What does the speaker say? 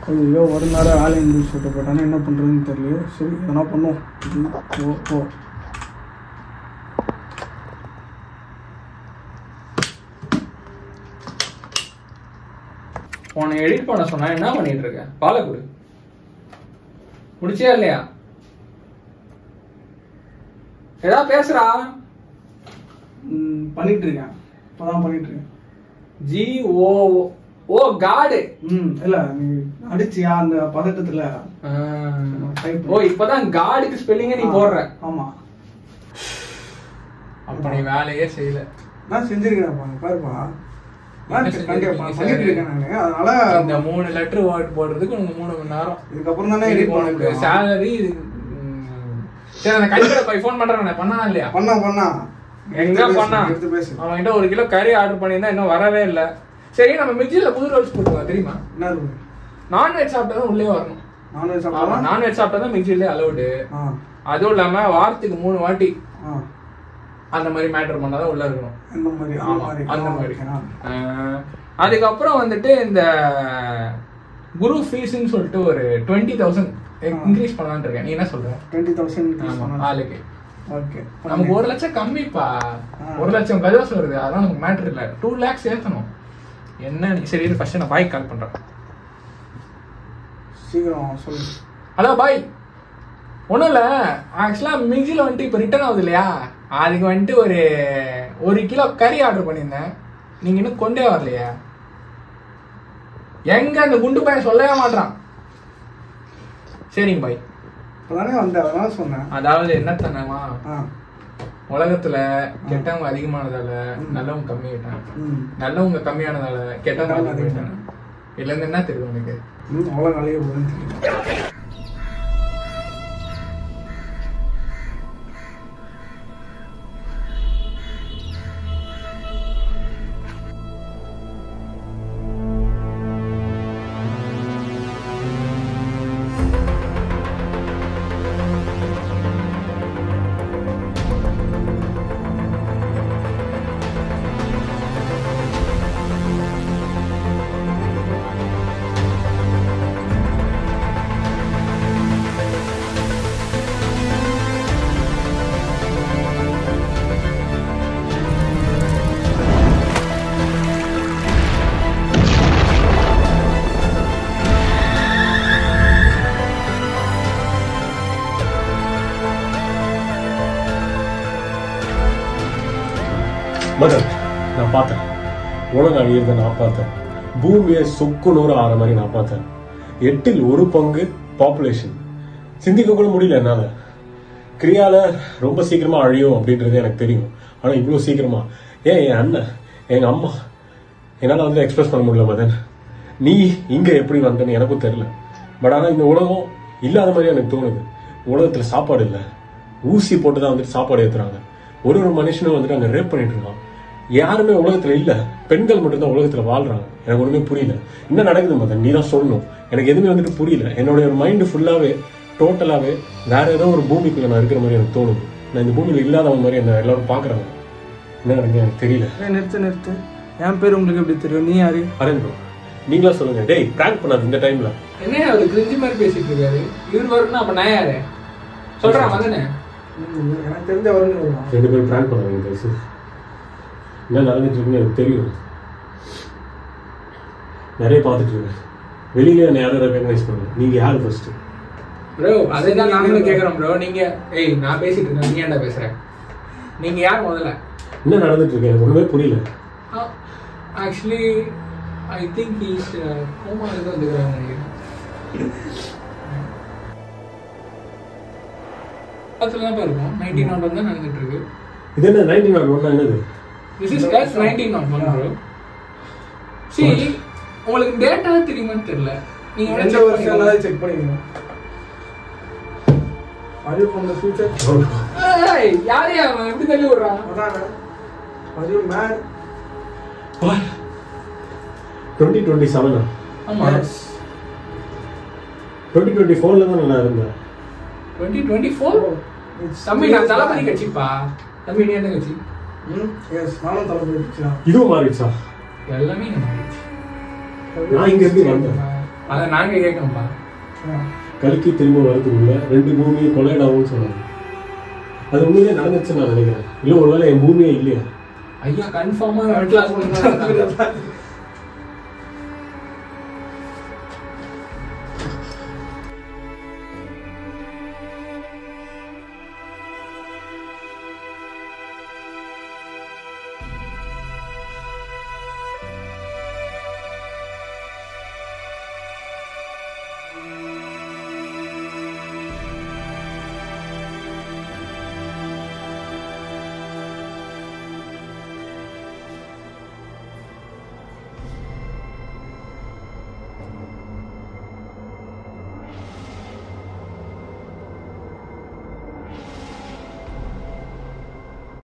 ஐயோ ஒரு நேரம் ஆள் எழுந்து சொல்லிட்டு போட்டானே என்ன பண்ணுறதுன்னு தெரியல சரி எதனா பண்ணுவோம் இது, ஓ ஓ உன்னை எடிட் பண்ண சொன்னா என்ன பண்ணிட்டு இருக்க பாலை கொடு முடிச்சியா இல்லையா ஏதாவது பேசுறா ம், பண்ணிட்டு இருக்கேன் இப்போதான் பண்ணிட்டு இருக்கேன் ஜி ஓ ஓ காடு ம் இல்லை நீ அடிச்சியா அந்த பதட்டத்தில் type ஓ இப்பதான் காடுக்கு ஸ்பெல்லிங்க நீ போடுற ஆமாம் அப்ப நீ வேலையே செய்யல நான் செஞ்சிருக்கிறேன்ப்பா பாருப்பா நான் என்ன கண்டிப்பா செஞ்சிருக்கீங்க பண்ணிட்டு சார்? இருக்கேன் நான் அதனால இந்த மூணு லெட்டர் வேர்ட் போடுறதுக்கு உனக்கு மூணு மணி நேரம் இதுக்கப்புறம் தானே இதுக்கு edit பண்ண உனக்கு முடியும். salary இது ம். சரி அந்த கண்டிப்பா போய் ஃபோன் பண்றேன் பண்ணா இல்லையா பண்ணா பண்ணா எங்க எடுத்து பேசு, பண்ணா எடுத்து பேசு அவன்கிட்ட ஒரு கிலோ கறி ஆர்டர் பண்ணியிருந்தா இன்னும் வரவே இல்ல சரி நம்ம மிக்சியில புது ரோல்ஸ் போட்டுக்கலாம் தெரியுமா என்ன இருக்கு நான்வெஜ் சாப்பிட்டா தான் உள்ளே வரணும் நான்வெஜ் ஆமா சாப்பிடலாம் நான்வெஜ் சாப்பிட்டா தான் மிக்சியிலே அலௌடு ஆ அதுவும் இல்லாம வாரத்துக்கு மூணு வாட்டி ஆ அந்த மாதிரி மேட்டர் பண்ணாதான் உள்ள இருக்கணும் இந்த மாதிரி அந்த ஆமா, மாதிரி அந்த ஆ, மாதிரி okay, ஆ. ஆஹ், அதுக்கப்புறம் வந்துட்டு இந்த குரு ஃபீஸ்ன்னு சொல்லிட்டு ஒரு டுவெண்ட்டி தௌசண்ட் இன்க்ரீஸ் பண்ணலான்னு இருக்கேன் நீ என்ன சொல்ற 20,000 ஆமா, சொன்னா. ஆளுக்கு Okay, நமக்கு ஒரு லட்சம் கம்மிப்பா ஆ. ஒரு லட்சம் கஜாஸ் வருது அதெல்லாம் நமக்கு மேட்டர் இல்ல டூ லேக்ஸ் ஏத்தணும் என்ன நீ சரி ஃபர்ஸ்ட் நான் பாய் கால் பண்றேன் சீக்கிரம் சொல்லு ஹலோ பாய் ஒன்றும் இல்லை ஆக்சுவலாக மிக்சியில் வந்துட்டு இப்போ ரிட்டர்ன் ஆகுது இல்லையா அதுக்கு வந்துட்டு ஒரு ஒரு கிலோ கறி ஆர்டர் பண்ணியிருந்தேன் நீங்கள் இன்னும் கொண்டே வரலையா எங்க அந்த குண்டு பையன் சொல்லவே மாட்டான் சரிங்க பாய் இப்பதானே வந்தேன் அதனால சொன்னேன் அதாவது என்ன தனமா ஆ உலகத்துல கெட்டவங்க அதிகமானதால நல்லவங்க கம்மியாயிட்டாங்க ம் நல்லவங்க கம்மியானதால கெட்டவங்க அதிகமாயிட்டாங்க இதுல இருந்து என்ன தெரியும் உனக்கு ம் அவ்வளோ நாளையே போகுதுன்னு தெரியும் மதன் நான் பார்த்தேன் உலகம் அழியறதை நான் பார்த்தேன் பூமியை சொக்கு நூறு ஆற மாதிரி நான் பார்த்தேன் எட்டில் ஒரு பங்கு பாப்புலேஷன் சிந்திக்க கூட முடியல என்னால கிரியால ரொம்ப சீக்கிரமா அழியும் அப்படின்றது எனக்கு தெரியும் ஆனா இவ்வளவு சீக்கிரமா ஏன் என் அண்ணன் எங்க அம்மா என்னால வந்து எக்ஸ்பிரஸ் பண்ண முடியல மதன் நீ இங்க எப்படி வந்தேன்னு எனக்கும் தெரியல பட் ஆனா இந்த உலகம் இல்லாத மாதிரி எனக்கு தோணுது உலகத்துல சாப்பாடு இல்ல ஊசி போட்டு தான் வந்துட்டு சாப்பாடு ஏத்துறாங்க ஒரு ஒரு மனுஷனும் வந்துட்டு அங்க ரேப் பண்ணிட்டு இருக்கான் யாருமே உலகத்துல இல்ல பெண்கள் மட்டும்தான் உலகத்துல வாழ்றாங்க எனக்கு ஒண்ணுமே புரியல என்ன நடக்குது மதன் நீ தான் சொல்லணும் எனக்கு எதுவுமே வந்துட்டு புரியல என்னுடைய மைண்ட் ஃபுல்லாவே டோட்டலாவே வேற ஏதோ ஒரு பூமிக்குள்ள நான் இருக்கிற மாதிரி எனக்கு தோணுது நான் இந்த பூமியில இல்லாதவங்க மாதிரி என்ன எல்லாரும் பாக்குறாங்க என்ன நடக்குது எனக்கு தெரியல ஏய், நிறுத்து நிறுத்து என் பேர் உங்களுக்கு எப்படி தெரியும் நீ யாரு அரேன் ப்ரோ நீங்களா சொல்லுங்க டேய் பிராங்க் பண்ணாது இந்த டைம்ல என்ன அவர் கிரிஞ்சு மாதிரி பேசிட்டு இருக்காரு இவர் வரும்னா அப்ப நான் யாரு சொல்றேன் வந்தனே ம், எனக்கு தெரிஞ்ச வருங்க வருவான் ரெண்டு பேரும் பிராங்க் பண்ணாங்க கைஸ் என்ன நடந்துட்டு இருக்குன்னு எனக்கு தெரியும் நிறைய பார்த்துட்டு இருக்கேன் வெளியில என்ன யாரும் ரெக்கக்னைஸ் பண்ணுங்க நீங்க யாரு ஃபர்ஸ்ட் ப்ரோ அதுதான் நாங்களும் கேக்குறோம் ப்ரோ நீங்க ஏய் நான் பேசிட்டு இருக்கேன் நீ ஏன்டா பேசுற நீங்க யார் முதல்ல என்ன நடந்துட்டு இருக்கு எனக்கு ஒண்ணுமே புரியல actually I think is coma இருந்து வந்துக்கிறாங்க நினைக்கிறேன் பக்கத்துல தான் இருக்கும் நைன்டீன் நாட் தான் நடந்துட்டு இருக்கு இது என்ன நைன்டீன் நாட் ஒன்னா என்னது this is S nineteen not one bro சி உங்களுக்கு டேட்டா தெரியுமான்னு தெரியல நீங்க வேணா எந்த check வருஷம் பண்ணிக்கோங்க. எல்லாரும் செக் பண்ணிக்கணும் Are you from the future? ஏய், யாரு அவன் எப்படி தள்ளி விடுறான் அதானே? Are you mad? Twenty twenty செவனா ஆமா Yes. டுவெண்ட்டி டுவெண்ட்டி ஃபோர்ல தான் நான் இருந்தேன் டுவெண்ட்டி டுவெண்ட்டி ஃபோர் It's தம்பி நான் years தளபதி back. கட்சிப்பா தம்பி நீ என்ன கட்சி ம், yes, நானும் தளபதி கட்சி தான். இதுவும் மாறிடுச்சா எல்லாமே இங்க மாறிடுச்சு நான் இங்க எப்படி வந்தேன் அதை நாங்க கேட்கணும்பா கல்கி திரும்ப வரதுக்குள்ள ரெண்டு பூமியும் கொள்ளையிடாகும்னு சொன்னாங்க அது உண்மையிலே நடந்துச்சுன்னு நான் நினைக்கிறேன் இல்லை ஒருவேளை என் பூமியே இல்லையா ஐயா கன்ஃபார்மா கிளாஸ் பண்ணுங்க